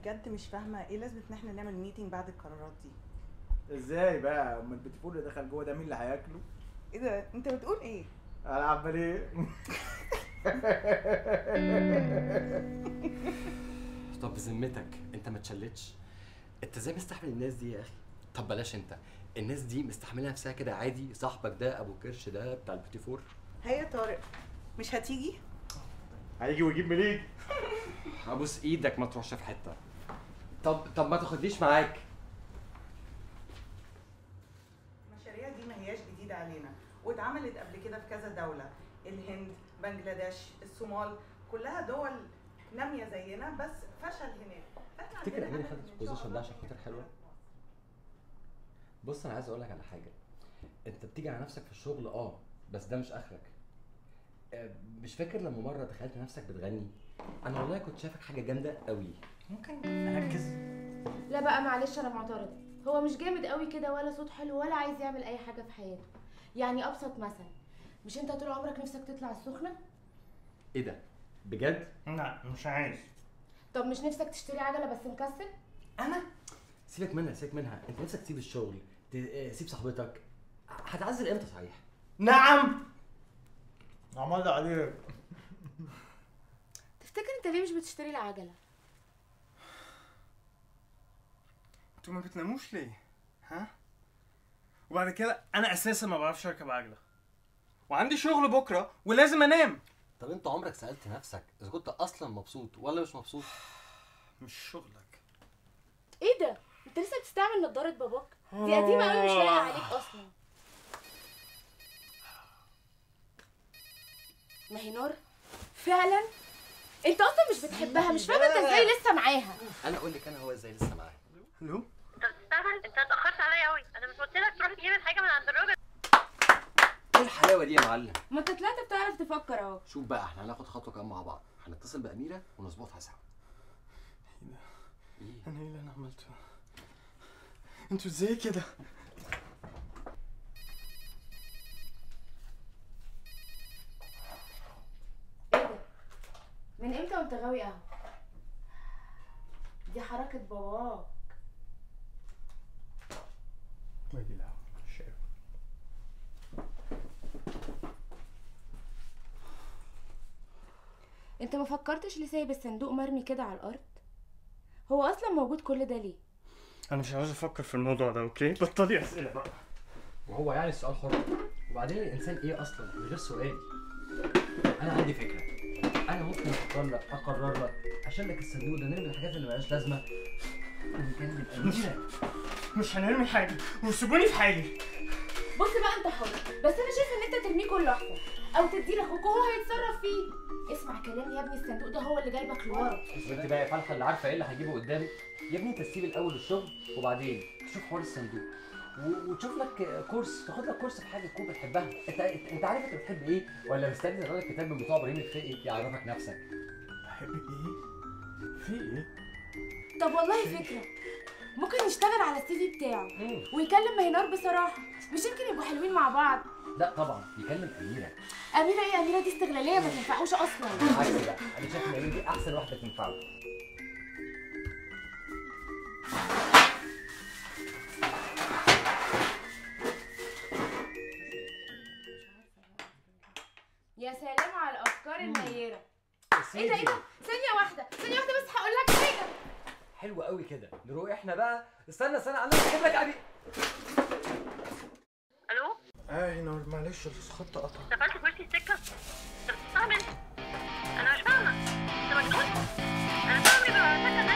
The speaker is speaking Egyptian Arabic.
بجد مش فاهمه ايه لازمه ان احنا نعمل ميتنج بعد القرارات دي ازاي بقى اما البيتي فور اللي دخل جوه ده مين اللي هياكله ايه ده انت بتقول ايه انا عمال ايه طب بذمتك انت ما تشلتش انت ازاي مستحمل الناس دي يا اخي طب بلاش انت الناس دي مستحمله نفسها كده عادي صاحبك ده ابو كرش ده بتاع البيتي فور هي يا طارق مش هتيجي هيجي ويجيب منين ابوس ايدك ما تروحش في حته طب طب ما تاخدنيش معاك المشاريع دي ما هياش جديده علينا واتعملت قبل كده في كذا دوله الهند بنجلاديش الصومال كلها دول ناميه زينا بس فشل هناك فاحنا تفتكر عندنا اميره هدف خدت إن إن البوزيشن شاء ده الله عشان خاطر ننجح حلوة؟ بص انا عايز اقول لك على حاجه انت بتيجي على نفسك في الشغل اه بس ده مش اخرك آه، مش فاكر لما مره تخيلت نفسك بتغني انا والله كنت شايفك حاجه جامده قوي ممكن اركز لا بقى معلش انا معترضه هو مش جامد قوي كده ولا صوت حلو ولا عايز يعمل اي حاجه في حياته يعني ابسط مثل مش انت طول عمرك نفسك تطلع السخنه ايه ده بجد لا مش عايز طب مش نفسك تشتري عجله بس مكسل انا سيبك منها سيبك منها انت نفسك تسيب الشغل تسيب صاحبتك هتعزل امتى صحيح نعم عمال عليك تفتكر انت ليه مش بتشتري العجله انتوا ما بتناموش ليه؟ ها؟ وبعد كده انا اساسا ما بعرفش اركب عجله وعندي شغل بكره ولازم انام طب انت عمرك سالت نفسك اذا كنت اصلا مبسوط ولا مش مبسوط مش شغلك ايه ده انت لسه بتستعمل نضاره باباك دي قديمه قوي مش لايقه عليك اصلا ما هي نور فعلا انت اصلا مش بتحبها مش فاهمه انت ازاي لسه معاها انا اقول لك انا هو ازاي لسه معايا الو انت بتستعمل انت اتاخرت عليا قوي انا مش قلت لك تروح تجيب الحاجه من عند الراجل ايه الحلاوه دي يا معلم ما انت طلعت بتعرف تفكر اهو شوف بقى احنا هناخد خطوه كمان مع بعض هنتصل باميره ونظبطها سوا ايه انا ايه اللي انا عملته انتوا ازاي كده ايه ده من امتى وانت غاوي قهوه دي حركه باباك باجي القهوه شايف انت ما فكرتش ليه سايب الصندوق مرمي كده على الارض هو اصلا موجود كل ده ليه انا مش عاوز افكر في الموضوع ده اوكي بطلي اسئله بقى وهو يعني السؤال حر وبعدين الانسان ايه اصلا من غير سؤال انا عندي فكره انا ممكن اقرر لك اقرر لك عشان لك الصندوق ده نرمي الحاجات اللي مالهاش لازمه ونكلم اميره مش هنرمي حاجه وسيبوني في حالي بص بقى انت حر بس انا شايفه ان انت ترميه كله احسن او تديه لاخوك وهو هيتصرف فيه اسمع كلامي يا ابني الصندوق ده هو اللي جايبك لورا انت بقى يا فلحه اللي عارفه ايه اللي هجيبه قدامي يا ابني انت تسيب الاول الشغل وبعدين تشوف حوار الصندوق و- وتشوف لك كورس تاخد لك كورس في حاجه تكون بتحبها انت انت عارف انت بتحب ايه ولا مستني تقرا لك كتاب من بتوع ابراهيم الفقي يعرفك نفسك بحب ايه في ايه طب والله فكره ممكن يشتغل على السي في بتاعه مم. ويكلم مهنار بصراحه مش يمكن يبقوا حلوين مع بعض لا طبعا يكلم اميره اميره ايه اميره دي استغلاليه ما تنفعوش اصلا عكس بقى انا شايف ان اميره دي احسن واحده تنفعه يا سلام على الافكار النيره يا ايه ده ايه سيدي ده ثانيه واحده ثانيه واحده بس هقول لك حاجه حلو قوي كده نروح احنا بقى استنى استنى انا هجيب لك ابي الو اه نور معلش الخط قطع دفعت كرسي السكه انت بتستعمل انا مش فاهمه انت مجنون انا طول عمري ببقى ساكته